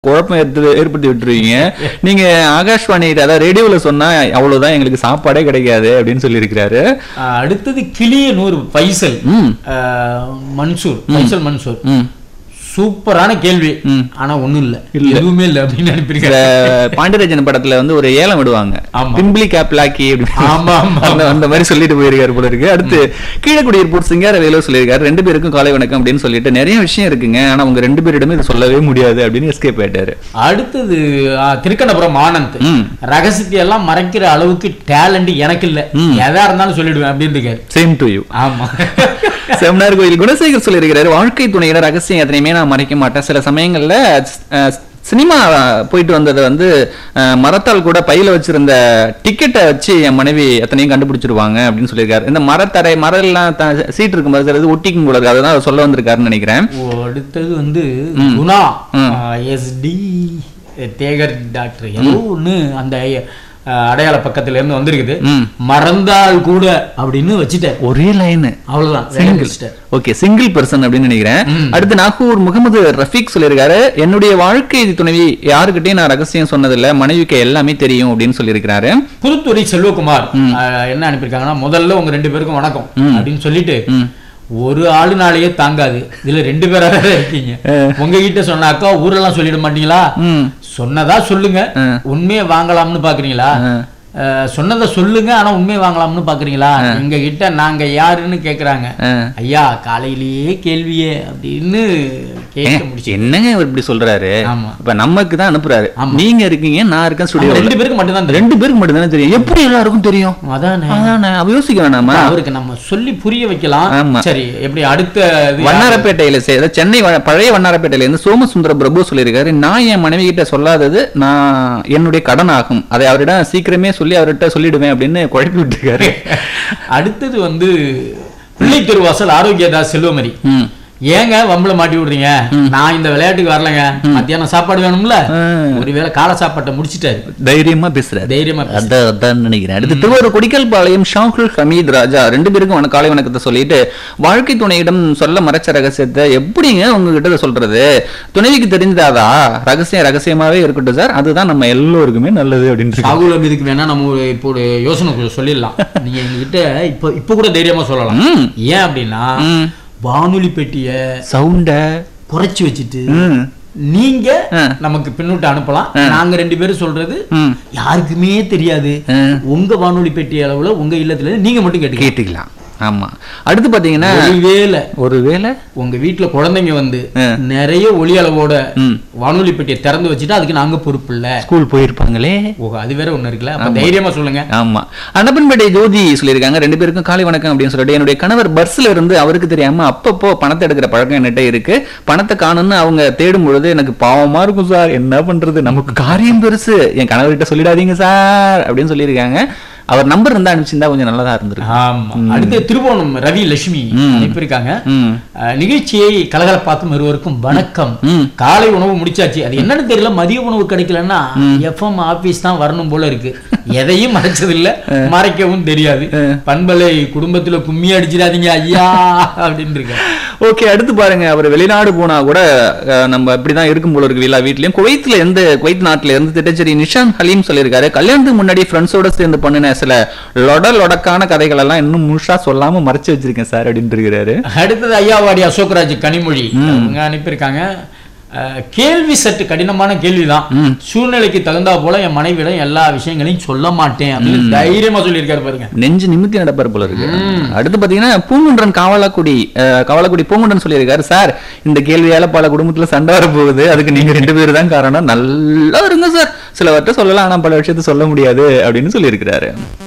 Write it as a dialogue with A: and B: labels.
A: குழப்பம் ஏற்படுத்தி ஏற்படுத்தி விட்டுருவீங்க நீங்க ஆகாஷ்வாணி அதாவது ரேடியோல சொன்னா அவ்வளவுதான் எங்களுக்கு சாப்பாடே கிடைக்காது அப்படின்னு சொல்லியிருக்கிறாரு
B: ஆஹ் அடுத்தது கிளியனூர் பைசல்
A: ம்
B: ஆஹ் மன்சூர் பைசல் மன்சூர்
A: ம்
B: சூப்பரான கேள்வி
A: ம்.
B: ஆனா ஒண்ணும் இல்ல எதுவுமே இல்ல அப்படின்னு
A: இந்த
B: அனுப்பியிருக்காரு
A: பாண்டியராஜன் படத்துல வந்து ஒரு ஏலம் விடுவாங்க
B: ஆமா.
A: பிம்பிளி கேப்லாக்கி
B: ஆமா, ஆமா,
A: அந்த அந்த மாதிரி சொல்லிட்டு போயிருக்காரு போல இருக்கு அடுத்து கீழக்குடியிருப்பூர் சிங்கார வேலு சொல்லியிருக்காரு ரெண்டு பேருக்கும் காலை வணக்கம் அப்படின்னு சொல்லிட்டு நிறைய விஷயம் இருக்குங்க ஆனா உங்க ரெண்டு பேரிடமே இது சொல்லவே முடியாது அப்படின்னு எஸ்கேப் ஆயிட்டாரு
B: அடுத்தது ஆஹ் திருக்கணபுரம் ஆனந்த்
A: ம்
B: ரகசியத்தை எல்லாம் மறைக்கிற அளவுக்கு டேலண்ட் எனக்கு இல்ல எதா இருந்தாலும் சொல்லிடுவேன் அப்படின்னு இருக்காரு
A: சேம் டு யூ
B: ஆமா
A: செம்னார் கோயில் குணசேகர் சொல்லியிருக்கிறாரு வாழ்க்கை துணையில ரகசியம் எதனையுமே நான் மறைக்க மாட்டேன் சில சமயங்கள்ல அஹ், சினிமா போயிட்டு வந்ததை வந்து அஹ், மரத்தால் கூட பையில வச்சிருந்த டிக்கெட்டை வச்சு என் மனைவி எத்தனையும் கண்டுபிடிச்சிருவாங்க அப்படின்னு சொல்லியிருக்காரு இந்த மரத்தரை மரம் எல்லாம் த- சீட் இருக்கும் போது சிலது ஒட்டிக்கும் போல இருக்கு அதுதான் அவர் சொல்ல வந்திருக்காருன்னு நினைக்கிறேன்
B: ஓ, அடுத்தது வந்து குணா எஸ்டி தேகர் டாக்டர் ஏதோ ஒண்ணு அந்த அஹ், அடையாள பக்கத்துல இருந்து வந்திருக்குது
A: ம்.
B: மறந்தால் கூட அப்படின்னு வச்சுட்டார்
A: ஒரே லைனு
B: அவ்வளவுதான் வேலையை
A: சிங்கிள்
B: முடிச்சிட்டார்.
A: ஓகே சிங்கிள் பர்சன் அப்படின்னு நினைக்கிறேன் அடுத்து நாகூர் முகமது ரஃபீக் சொல்லியிருக்காரு என்னுடைய வாழ்க்கை துணைவி யாருக்கிட்டையும் நான் ரகசியம் சொன்னதில்ல மனைவிக்கு எல்லாமே தெரியும் அப்படின்னு சொல்லியிருக்கிறாரு
B: புதுத்துறை செல்வகுமார் அஹ், என்ன அனுப்பியிருக்காங்கன்னா முதல்ல உங்க ரெண்டு பேருக்கும் வணக்கம் அப்படின்னு சொல்லிட்டு
A: ம்.
B: ஒரு ஆளுனாலேயே தாங்காது இதுல ரெண்டு பேரா வேற இருக்கீங்க உங்ககிட்ட சொன்னாக்கா ஊரெல்லாம் சொல்லிட மாட்டீங்களா
A: ம்
B: சொன்னதா சொல்லுங்க உண்மையை வாங்கலாம்னு பாக்குறீங்களா அஹ், சொன்னதை சொல்லுங்க ஆனா உண்மையை வாங்கலாம்னு பாக்குறீங்களா எங்க கிட்ட நாங்க யாருன்னு கேக்குறாங்க
A: ஆ.
B: ஐயா காலையிலேயே கேள்வியே அப்படின்னு கேட்க முடிச்சு
A: என்னங்க இவர் இப்படி சொல்றாரு
B: ஆமா.
A: இப்ப நமக்கு தான் அனுப்புறாரு நீங்க இருக்கீங்க நான் இருக்கேன்
B: நம்ம
A: ஸ்டுடியோ
B: ரெண்டு பேருக்கு மட்டும்தான் தெரியும்
A: ரெண்டு பேருக்கு மட்டும் தானே தெரியும் எப்படி எல்லாருக்கும் தெரியும்
B: அதானே
A: அதானே அவ யோசிக்க வேணாமா
B: அவருக்கு நம்ம சொல்லி புரிய வைக்கலாம்
A: ஆமா.
B: சரி எப்படி அடுத்த இது
A: வண்ணாரப்பேட்டையில சே- அதாவது சென்னை வ- பழைய வண்ணாரப்பேட்டையில இருந்து சோமசுந்தர பிரபு சொல்லியிருக்காரு நான் என் மனைவி கிட்ட சொல்லாதது நான் என்னுடைய கடன் ஆகும் அதை அவரிடம் சீக்கிரமே சொல்லி அவர்கிட்ட சொல்லிடுவேன் அப்படின்னு குழப்பி விட்டுருக்காரு
B: அடுத்தது வந்து பிள்ளை திருவாசல் ஆரோக்கியதாஸ் செல்வமரி
A: ம்.
B: ஏங்க வம்புல மாட்டி விடுறீங்க நான் இந்த விளையாட்டுக்கு வரலங்க மத்தியானம் சாப்பாடு வேணும்ல ஒருவேளை காலை சாப்பாட்டை முடிச்சிட்டாரு
A: தைரியமா பேசுறாரு
B: தைரியமா பேசு.
A: அதான் அதான் நினைக்கிறேன் அடுத்து திருவாரூர் கொடிக்கல் பாளையம் ஷாகுல் ஹமீத் ராஜா ரெண்டு பேருக்கும் வண- காலை வணக்கத்தை சொல்லிட்டு வாழ்க்கை துணையிடம் சொல்ல மறைச்ச ரகசியத்தை எப்படிங்க உங்ககிட்ட இதை சொல்றது துணைவிக்கு தெரிஞ்சாதா ரகசியம் ரகசியமாவே இருக்கட்டும் சார் அதுதான் நம்ம எல்லோருக்குமே நல்லது அப்படின்னு
B: ராகுல் அமீதுக்கு வேணா நம்ம ஒரு இப்போ ஒரு யோசனை கு- சொல்லிடலாம் நீங்க எங்ககிட்ட இப்ப இப்ப கூட தைரியமா சொல்லலாம்
A: ம்.
B: ஏன் அப்படின்னா
A: ம்.
B: வானொலி பெட்டிய
A: சவுண்ட
B: குறைச்சு வச்சுட்டு
A: ம்
B: நீங்க
A: ஆ.
B: நமக்கு பின்னூட்ட அனுப்பலாம் நாங்க ரெண்டு பேரும் சொல்றது
A: ம்
B: யாருக்குமே தெரியாது
A: ஆ.
B: உங்க வானொலி பெட்டி அளவுல உங்க இல்லத்துல நீங்க மட்டும் கேட்டுக்க
A: கேட்டுக்கலாம் ஆமா அடுத்து பாத்தீங்கன்னா
B: ஒருவேளை
A: ஒருவேளை
B: உங்க வீட்டுல குழந்தைங்க வந்து
A: ஆ.
B: நிறைய ஒளி அளவோட
A: ம்.
B: வானொலி பெட்டியை திறந்து வச்சுட்டு அதுக்கு நாங்க பொறுப்பு இல்ல
A: ஸ்கூல் போயிருப்பாங்களே
B: ஓ அது வேற ஒண்ணு இருக்குல்ல அப்ப தைரியமா சொல்லுங்க
A: ஆமா அன்னப்பன்பேட்டை ஜோதி சொல்லியிருக்காங்க ரெண்டு பேருக்கும் காலை வணக்கம் அப்படின்னு சொல்லிட்டு என்னுடைய கணவர் பர்ஸ்ல இருந்து அவருக்கு தெரியாம அப்பப்போ பணத்தை எடுக்கிற பழக்கம் என்கிட்ட இருக்கு பணத்தை காணும்னு அவங்க தேடும் பொழுது எனக்கு பாவமா இருக்கும் சார் என்ன பண்றது நமக்கு காரியம் பெருசு என் கணவர்கிட்ட சொல்லிடாதீங்க சார் அப்படின்னு சொல்லியிருக்காங்க அவர் நம்பர் இருந்தா அனுப்பிச்சிருந்தா கொஞ்சம் நல்லதா இருந்திருக்கும்
B: ஆமா அடுத்து திருவோணம் ரவி லட்சுமி அனுப்பியிருக்காங்க
A: ம்
B: அஹ், நிகழ்ச்சியை கலகலப்பாக்கும் இருவருக்கும் வணக்கம்
A: ம்.
B: காலை உணவு முடிச்சாச்சு அது என்னன்னு தெரியல மதிய உணவு கிடைக்கலன்னா எஃப்எம் ஆபீஸ் தான் வரணும் போல இருக்கு எதையும் மறைச்சது இல்ல மறைக்கவும் தெரியாது பண்பலை குடும்பத்துல கும்மி அடிச்சிடாதீங்க ஐயா அப்படின்னு இருக்க
A: ஓகே அடுத்து பாருங்க அவர் வெளிநாடு போனா கூட அஹ், நம்ம இப்படிதான் இருக்கும் போல இருக்கு எல்லா வீட்லயும் குவைத்ல இருந்து குவைத் நாட்டுல இருந்து திட்டச்சேரி நிஷான் ஹலீம் சொல்லியிருக்காரு கல்யாணத்துக்கு முன்னாடி ஃப்ரெண்ட்ஸோட சேர்ந்து பண்ணின சில லொட லொடக்கான கதைகள் எல்லாம் இன்னும் முழுசா சொல்லாம மறைச்சு வச்சிருக்கேன் சார் அப்படின்னு இருக்கிறாரு
B: அடுத்தது ஐயாவாடி அசோக்ராஜ் கனிமொழி அவங்க அனுப்பியிருக்காங்க அஹ், கேள்வி சற்று கடினமான கேள்விதான் சூழ்நிலைக்கு தகுந்தா போல என் மனைவியிடம் எல்லா விஷயங்களையும் சொல்ல மாட்டேன் அப்படின்னு தைரியமா சொல்லியிருக்காரு பாருங்க
A: நெஞ்சு நிமித்தி நடப்பார் போல இருக்கு அடுத்து பாத்தீங்கன்னா பூங்குன்றன் காவலாக்குடி அஹ், காவலாக்குடி பூங்குன்றன் சொல்லியிருக்காரு சார் இந்த கேள்வியால பல குடும்பத்துல சண்டை வர போகுது அதுக்கு நீங்க ரெண்டு பேரும் தான் காரணம் நல்லா இருங்க சார் சிலவற்றை சொல்லலாம் ஆனா பல விஷயத்த சொல்ல முடியாது அப்படின்னு சொல்லியிருக்கிறாரு